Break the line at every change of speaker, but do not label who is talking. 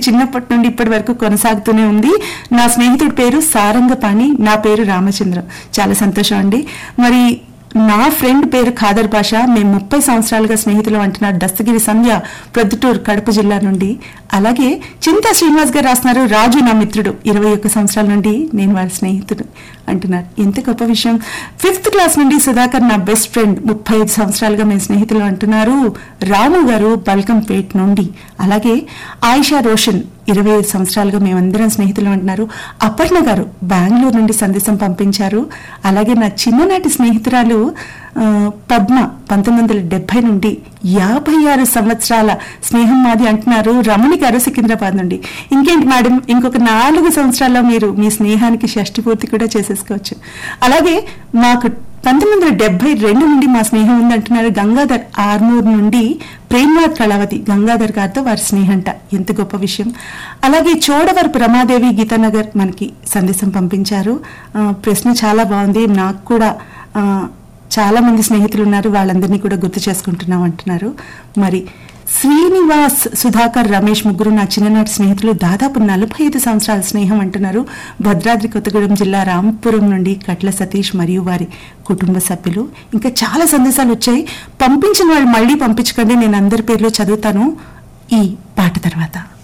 చిన్నప్పటి నుండి ఇప్పటి వరకు కొనసాగుతూనే ఉంది నా స్నేహితుడి పేరు సారంగపాణి నా పేరు రామచంద్రం చాలా సంతోషం అండి మరి నా ఫ్రెండ్ పేరు ఖాదర్ భాష మేము ముప్పై సంవత్సరాలుగా స్నేహితులు అంటున్నారు దస్తగిరి సంధ్య ప్రొద్దుటూరు కడప జిల్లా నుండి అలాగే చింతా శ్రీనివాస్ గారు రాస్తున్నారు రాజు నా మిత్రుడు ఇరవై ఒక్క సంవత్సరాల నుండి నేను వారి స్నేహితుడు అంటున్నారు ఎంత గొప్ప విషయం ఫిఫ్త్ క్లాస్ నుండి సుధాకర్ నా బెస్ట్ ఫ్రెండ్ ముప్పై ఐదు సంవత్సరాలుగా మేము స్నేహితులు అంటున్నారు రాము గారు బల్కంపేట్ నుండి అలాగే ఆయిషా రోషన్ ఇరవై ఐదు సంవత్సరాలుగా మేమందరం స్నేహితులు అంటున్నారు అపర్ణ గారు బెంగళూరు నుండి సందేశం పంపించారు అలాగే నా చిన్ననాటి స్నేహితురాలు ఆ, పద్మ పంతొమ్మిది వందల డెబ్బై నుండి యాభై ఆరు సంవత్సరాల స్నేహం మాది అంటున్నారు రమణి గారు సికింద్రాబాద్ నుండి ఇంకేంటి మేడం ఇంకొక నాలుగు సంవత్సరాల్లో మీరు మీ స్నేహానికి షష్టి పూర్తి కూడా చేసేసుకోవచ్చు అలాగే మాకు పంతొమ్మిది వందల డెబ్బై రెండు నుండి మా స్నేహం ఉందంటున్నారు గంగాధర్ ఆర్మూర్ నుండి ప్రేమ్నాథ్ కళావతి గంగాధర్ గారితో వారి స్నేహంట ఎంత గొప్ప విషయం అలాగే చోడవరపు రమాదేవి గీతానగర్ మనకి సందేశం పంపించారు ఆ, ప్రశ్న చాలా బాగుంది నాకు కూడా ఆ, చాలా మంది స్నేహితులు ఉన్నారు వాళ్ళందరినీ కూడా గుర్తు చేసుకుంటున్నాం అంటున్నారు మరి శ్రీనివాస్ సుధాకర్ రమేష్ ముగ్గురు నా చిన్ననాటి స్నేహితులు దాదాపు నలభై ఐదు సంవత్సరాల స్నేహం అంటున్నారు భద్రాద్రి కొత్తగూడెం జిల్లా రాంపురం నుండి కట్ల సతీష్ మరియు వారి కుటుంబ సభ్యులు ఇంకా చాలా సందేశాలు వచ్చాయి పంపించిన వాళ్ళు మళ్ళీ పంపించకండి నేను అందరి పేర్లు చదువుతాను ఈ పాట తర్వాత